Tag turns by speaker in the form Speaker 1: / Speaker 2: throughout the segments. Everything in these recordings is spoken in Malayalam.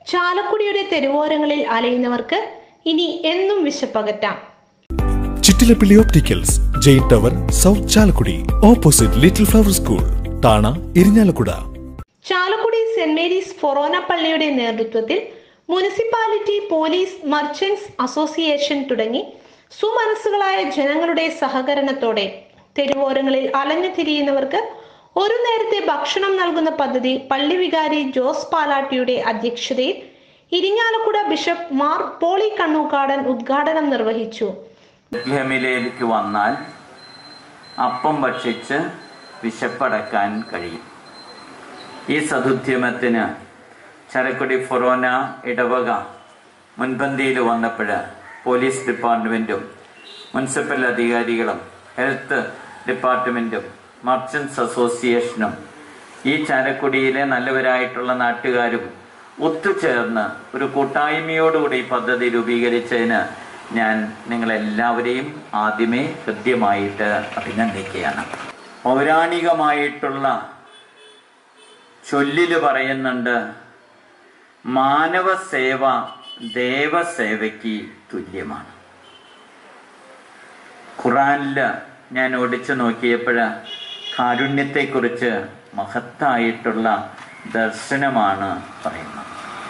Speaker 1: ചാലക്കുടിയുടെ തെരുവോരങ്ങളിൽ അലയുന്നവർക്ക് ഇനി എന്നും വിശപ്പകറ്റാം
Speaker 2: Chittilappilly opticals Jain tower south Chalakudy opposite little flower school താണ Irinjalakuda
Speaker 1: Chalakudy saint Mary's forane പള്ളിയുടെ നേതൃത്വത്തിൽ മുനിസിപ്പാലിറ്റി പോലീസ് മർച്ചന്റ്സ് അസോസിയേഷൻ തുടങ്ങി സുമനസ്സുകളായ ജനങ്ങളുടെ സഹകരണത്തോടെ തെരുവോരങ്ങളിൽ അലഞ്ഞു തിരിയുന്നവർക്ക് ഒരു നേരത്തെ ഭക്ഷണം നൽകുന്ന പദ്ധതി പള്ളി വികാരി ജോസ് പാലാട്ടിയുടെ അധ്യക്ഷതയിൽ ഇരിങ്ങാലക്കുട ബിഷപ്പ് മാർ പോളി കണ്ണൂക്കാടൻ ഉദ്ഘാടനം നിർവഹിച്ചു
Speaker 3: ബെത്ലഹേമിലേക്ക് വന്നാൽ അപ്പം ഭക്ഷിച്ച് വിശപ്പടക്കാൻ കഴിയും ഈ സതുദ്യമത്തിന് ചരക്കുടി ഫൊറോന ഇടവക മുൻപന്തിയിൽ വന്നപ്പോൾ പോലീസ് ഡിപ്പാർട്ട്മെൻറ്റും മുനിസിപ്പൽ അധികാരികളും ഹെൽത്ത് ഡിപ്പാർട്ട്മെൻറ്റും മർച്ചൻസ് അസോസിയേഷനും ഈ ചാലക്കുടിയിലെ നല്ലവരായിട്ടുള്ള നാട്ടുകാരും ഒത്തുചേർന്ന് ഒരു കൂട്ടായ്മയോടുകൂടി ഈ പദ്ധതി രൂപീകരിച്ചതിന് ഞാൻ നിങ്ങളെല്ലാവരെയും ആദ്യമേ ഹൃദ്യമായിട്ട് അഭിനന്ദിക്കുകയാണ് പൗരാണികമായിട്ടുള്ള ചൊല്ലില് പറയുന്നുണ്ട് മാനവ സേവ ദേവസേവയ്ക്ക് തുല്യമാണ് ഖുറാനില് ഞാൻ ഓടിച്ചു നോക്കിയപ്പോൾ കാരുണ്യത്തെക്കുറിച്ച് മഹത്തായിട്ടുള്ള ദർശനമാണ് പറയുന്നത്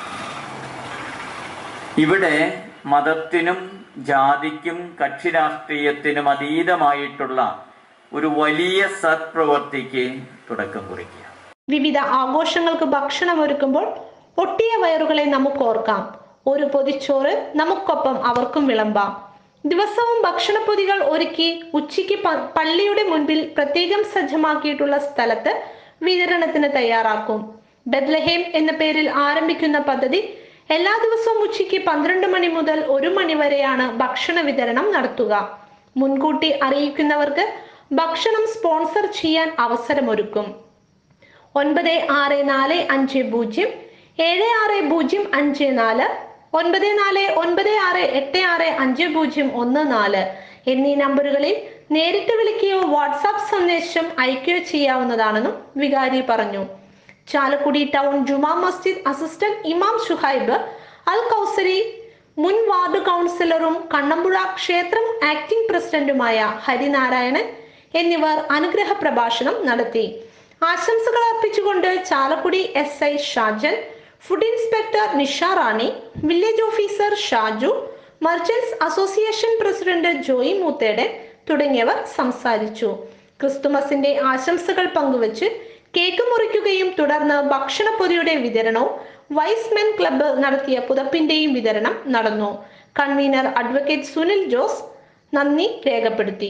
Speaker 3: ഇവിടെ മതത്തിനും ജാതിക്കും കക്ഷി രാഷ്ട്രീയത്തിനും അതീതമായിട്ടുള്ള ഒരു വലിയ സത്പ്രവർത്തിക്ക് തുടക്കം കുറിക്കുക
Speaker 1: വിവിധ ആഘോഷങ്ങൾക്ക് ഭക്ഷണം ഒരുക്കുമ്പോൾ ഒട്ടിയ വയറുകളെ നമുക്ക് ഓർക്കാം ഒരു പൊതിച്ചോറ് നമുക്കൊപ്പം അവർക്കും വിളമ്പാം ദിവസവും ഭക്ഷണപ്പൊതികൾ ഒരുക്കി ഉച്ചയ്ക്ക് പ- പള്ളിയുടെ മുൻപിൽ പ്രത്യേകം സജ്ജമാക്കിയിട്ടുള്ള സ്ഥലത്ത് വിതരണത്തിന് തയ്യാറാക്കും ബെത്ലഹേം എന്ന പേരിൽ ആരംഭിക്കുന്ന പദ്ധതി എല്ലാ ദിവസവും ഉച്ചയ്ക്ക് പന്ത്രണ്ട് മണി മുതൽ ഒരു മണി വരെയാണ് ഭക്ഷണ വിതരണം നടത്തുക മുൻകൂട്ടി അറിയിക്കുന്നവർക്ക് ഭക്ഷണം സ്പോൺസർ ചെയ്യാൻ അവസരമൊരുക്കും ഒൻപത് ആറ് നാല് അഞ്ച് പൂജ്യം ഏഴ് ആറ് പൂജ്യം അഞ്ച് നാല് ഒൻപത് നാല് ഒൻപത് ആറ് എട്ട് ആറ് അഞ്ച് പൂജ്യം ഒന്ന് നാല് എന്നീ നമ്പറുകളിൽ നേരിട്ട് വിളിക്കുകയോ വാട്സാപ്പ് സന്ദേശം അയക്കുകയോ ചെയ്യാവുന്നതാണെന്നും വികാരി പറഞ്ഞു ചാലക്കുടി ടൗൺ ജുമാ മസ്ജിദ് അസിസ്റ്റന്റ് ഇമാം ഷുഹൈബ് അൽ കൗസരി മുൻ വാർഡ് കൗൺസിലറും കണ്ണമ്പുഴ ക്ഷേത്രം ആക്ടിംഗ് പ്രസിഡന്റുമായ ഹരിനാരായണൻ എന്നിവർ അനുഗ്രഹ പ്രഭാഷണം നടത്തി ആശംസകൾ അർപ്പിച്ചുകൊണ്ട് Chalakudy S I Shajan food inspector Nisha Rani village officer Shaju merchants association president Joy Moothedan തുടങ്ങിയവർ സംസാരിച്ചു ക്രിസ്തുമസിന്റെ ആശംസകൾ പങ്കുവച്ച് കേക്ക് മുറിക്കുകയും തുടർന്ന് ഭക്ഷണപ്പൊതിയുടെ വിതരണവും വൈസ്മെൻ ക്ലബ്ബ് നടത്തിയ പുതപ്പിന്റെയും വിതരണം നടന്നു കൺവീനർ അഡ്വക്കേറ്റ് സുനിൽ ജോസ് നന്ദി രേഖപ്പെടുത്തി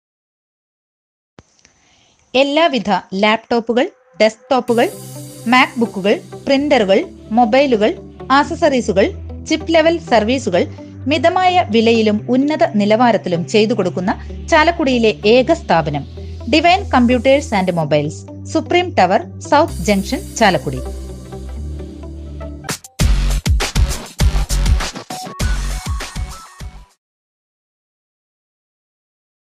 Speaker 4: എല്ലാവിധ ലാപ്ടോപ്പുകൾ ഡെസ്ക്ടോപ്പുകൾ മാക്ബുക്കുകൾ പ്രിന്ററുകൾ മൊബൈലുകൾ ആക്സസറീസുകൾ ചിപ്പ് ലെവൽ സർവീസുകൾ മിതമായ വിലയിലും ഉന്നത നിലവാരത്തിലും ചെയ്തു കൊടുക്കുന്ന ചാലക്കുടിയിലെ ഏക സ്ഥാപനം divine computers and mobiles supreme tower south junction Chalakudy